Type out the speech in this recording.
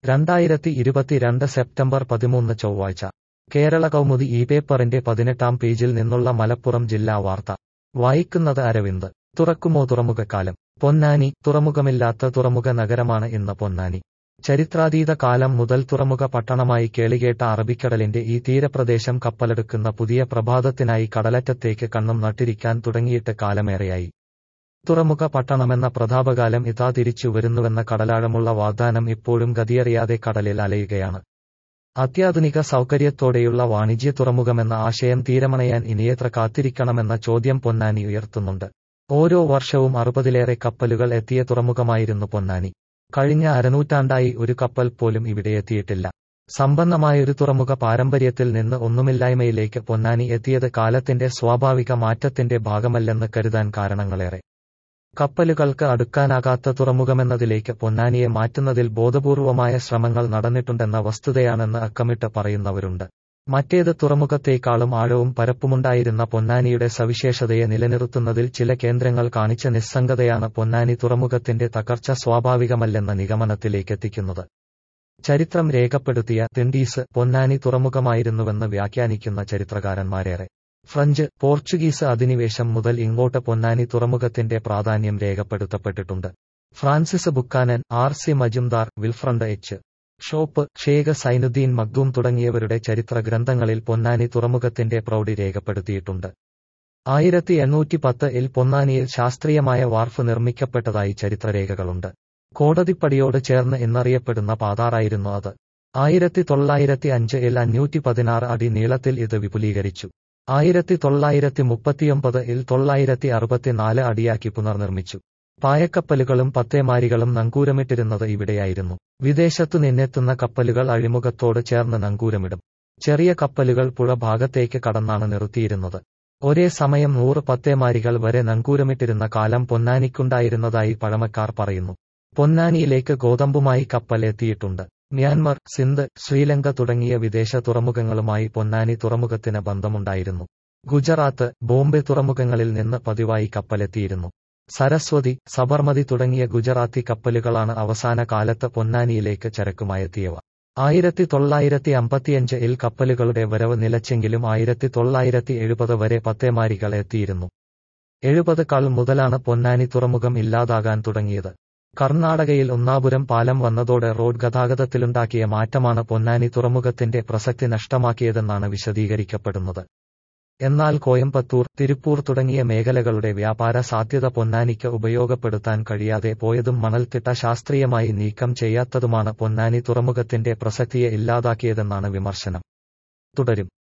രണ്ടായിരത്തി ഇരുപത്തിരണ്ട് സെപ്റ്റംബർ പതിമൂന്ന് ചൊവ്വാഴ്ച കേരള കൗമുദി ഈ പേപ്പറിന്റെ പതിനെട്ടാം പേജിൽ നിന്നുള്ള മലപ്പുറം ജില്ലാ വാർത്ത വായിക്കുന്നത് അരവിന്ദ് തുറക്കുമോ തുറമുഖക്കാലം പൊന്നാനി തുറമുഖമില്ലാത്ത തുറമുഖ നഗരമാണ് ഇന്ന് പൊന്നാനി ചരിത്രാതീത കാലം മുതൽ തുറമുഖ പട്ടണമായി കേളികേട്ട അറബിക്കടലിന്റെ ഈ തീരപ്രദേശം കപ്പലെടുക്കുന്ന പുതിയ പ്രഭാതത്തിനായി കടലറ്റത്തേക്ക് കണ്ണും നട്ടിരിക്കാൻ തുടങ്ങിയിട്ട് കാലമേറെയായി തുറമുഖ പട്ടണമെന്ന പ്രതാപകാലം ഇതാ തിരിച്ചു വരുന്നുവെന്ന കടലാഴമുള്ള വാഗ്ദാനം ഇപ്പോഴും ഗതിയറിയാതെ കടലിൽ അലയുകയാണ് അത്യാധുനിക സൗകര്യത്തോടെയുള്ള വാണിജ്യ തുറമുഖമെന്ന ആശയം തീരമണയാൻ ഇനിയെത്ര കാത്തിരിക്കണമെന്ന ചോദ്യം പൊന്നാനി ഉയർത്തുന്നുണ്ട് ഓരോ വർഷവും അറുപതിലേറെ കപ്പലുകൾ എത്തിയ തുറമുഖമായിരുന്നു പൊന്നാനി കഴിഞ്ഞ അരനൂറ്റാണ്ടായി ഒരു കപ്പൽ പോലും ഇവിടെ എത്തിയിട്ടില്ല സമ്പന്നമായൊരു തുറമുഖ പാരമ്പര്യത്തിൽ നിന്ന് ഒന്നുമില്ലായ്മയിലേക്ക് പൊന്നാനി എത്തിയത് കാലത്തിന്റെ സ്വാഭാവിക മാറ്റത്തിന്റെ ഭാഗമല്ലെന്ന് കരുതാൻ കാരണങ്ങളേറെ കപ്പലുകൾക്ക് അടുക്കാനാകാത്ത തുറമുഖമെന്നതിലേക്ക് പൊന്നാനിയെ മാറ്റുന്നതിൽ ബോധപൂർവമായ ശ്രമങ്ങൾ നടന്നിട്ടുണ്ടെന്ന വസ്തുതയാണെന്ന് അക്കമിട്ട് പറയുന്നവരുണ്ട് മറ്റേത് തുറമുഖത്തേക്കാളും ആഴവും പരപ്പുമുണ്ടായിരുന്ന പൊന്നാനിയുടെ സവിശേഷതയെ നിലനിർത്തുന്നതിൽ ചില കേന്ദ്രങ്ങൾ കാണിച്ച നിസ്സംഗതയാണ് പൊന്നാനി തുറമുഖത്തിന്റെ തകർച്ച സ്വാഭാവികമല്ലെന്ന നിഗമനത്തിലേക്കെത്തിക്കുന്നത് ചരിത്രം രേഖപ്പെടുത്തിയ തിണ്ടീസ് പൊന്നാനി തുറമുഖമായിരുന്നുവെന്ന് വ്യാഖ്യാനിക്കുന്ന ചരിത്രകാരന്മാരേറെ ഫ്രഞ്ച് പോർച്ചുഗീസ് അധിനിവേശം മുതൽ ഇങ്ങോട്ട് പൊന്നാനി തുറമുഖത്തിന്റെ പ്രാധാന്യം രേഖപ്പെടുത്തപ്പെട്ടിട്ടുണ്ട് Francis Buchanan R C Majumdar Wilfred H Schoff Sheikh Zainuddin Makhdoom തുടങ്ങിയവരുടെ ചരിത്ര ഗ്രന്ഥങ്ങളിൽ പൊന്നാനി തുറമുഖത്തിന്റെ പ്രൗഢി രേഖപ്പെടുത്തിയിട്ടുണ്ട് ആയിരത്തി എണ്ണൂറ്റി പത്ത് ഇൽ പൊന്നാനിയിൽ ശാസ്ത്രീയമായ വാർഫ് നിർമ്മിക്കപ്പെട്ടതായി ചരിത്രരേഖകളുണ്ട് കോടതിപ്പടിയോട് ചേർന്ന് എന്നറിയപ്പെടുന്ന പാതാറായിരുന്നു അത് ആയിരത്തി തൊള്ളായിരത്തി അഞ്ച് ഇൽ അഞ്ഞൂറ്റി പതിനാറ് അടി നീളത്തിൽ ഇത് വിപുലീകരിച്ചു ആയിരത്തി തൊള്ളായിരത്തി മുപ്പത്തിയൊമ്പത് ഇൽ തൊള്ളായിരത്തി അറുപത്തിനാല് അടിയാക്കി പുനർനിർമ്മിച്ചു പായക്കപ്പലുകളും പത്തേമാരികളും നങ്കൂരമിട്ടിരുന്നത് ഇവിടെയായിരുന്നു വിദേശത്തു നിന്നെത്തുന്ന കപ്പലുകൾ അഴിമുഖത്തോട് ചേർന്ന് നങ്കൂരമിടും ചെറിയ കപ്പലുകൾ പുഴ ഭാഗത്തേക്ക് കടന്നാണ് നിർത്തിയിരുന്നത് ഒരേ സമയം നൂറ് പത്തേമാരികൾ വരെ നങ്കൂരമിട്ടിരുന്ന കാലം പൊന്നാനിക്കുണ്ടായിരുന്നതായി പഴമക്കാർ പറയുന്നു പൊന്നാനിയിലേക്ക് ഗോതമ്പുമായി കപ്പൽ എത്തിയിട്ടുണ്ട് മ്യാൻമർ സിന്ധ് ശ്രീലങ്ക തുടങ്ങിയ വിദേശ തുറമുഖങ്ങളുമായി പൊന്നാനി തുറമുഖത്തിന് ബന്ധമുണ്ടായിരുന്നു ഗുജറാത്ത് ബോംബെ തുറമുഖങ്ങളിൽ നിന്ന് പതിവായി കപ്പലെത്തിയിരുന്നു സരസ്വതി സബർമതി തുടങ്ങിയ ഗുജറാത്തി കപ്പലുകളാണ് അവസാന കാലത്ത് പൊന്നാനിയിലേക്ക് ചരക്കുമായെത്തിയവ ആയിരത്തി തൊള്ളായിരത്തി അമ്പത്തിയഞ്ച് ഇൽ കപ്പലുകളുടെ വരവ് നിലച്ചെങ്കിലും ആയിരത്തി തൊള്ളായിരത്തി എഴുപത് വരെ പത്തേമാരികൾ എത്തിയിരുന്നു എഴുപത് കൾ മുതലാണ് പൊന്നാനി തുറമുഖം ഇല്ലാതാകാൻ തുടങ്ങിയത് കർണാടകയിൽ ഒന്നാപുരം പാലം വന്നതോടെ റോഡ് ഗതാഗതത്തിലുണ്ടാക്കിയ മാറ്റമാണ് പൊന്നാനി തുറമുഖത്തിന്റെ പ്രസക്തി നഷ്ടമാക്കിയതെന്നാണ് വിശദീകരിക്കപ്പെടുന്നത് എന്നാൽ കോയമ്പത്തൂർ തിരുപ്പൂർ തുടങ്ങിയ മേഖലകളുടെ വ്യാപാര സാധ്യത പൊന്നാനിക്ക് ഉപയോഗപ്പെടുത്താൻ കഴിയാതെ പോയതും മണൽത്തിട്ട ശാസ്ത്രീയമായി നീക്കം ചെയ്യാത്തതുമാണ് പൊന്നാനി തുറമുഖത്തിന്റെ പ്രസക്തിയെ ഇല്ലാതാക്കിയതെന്നാണ് വിമർശനം തുടരും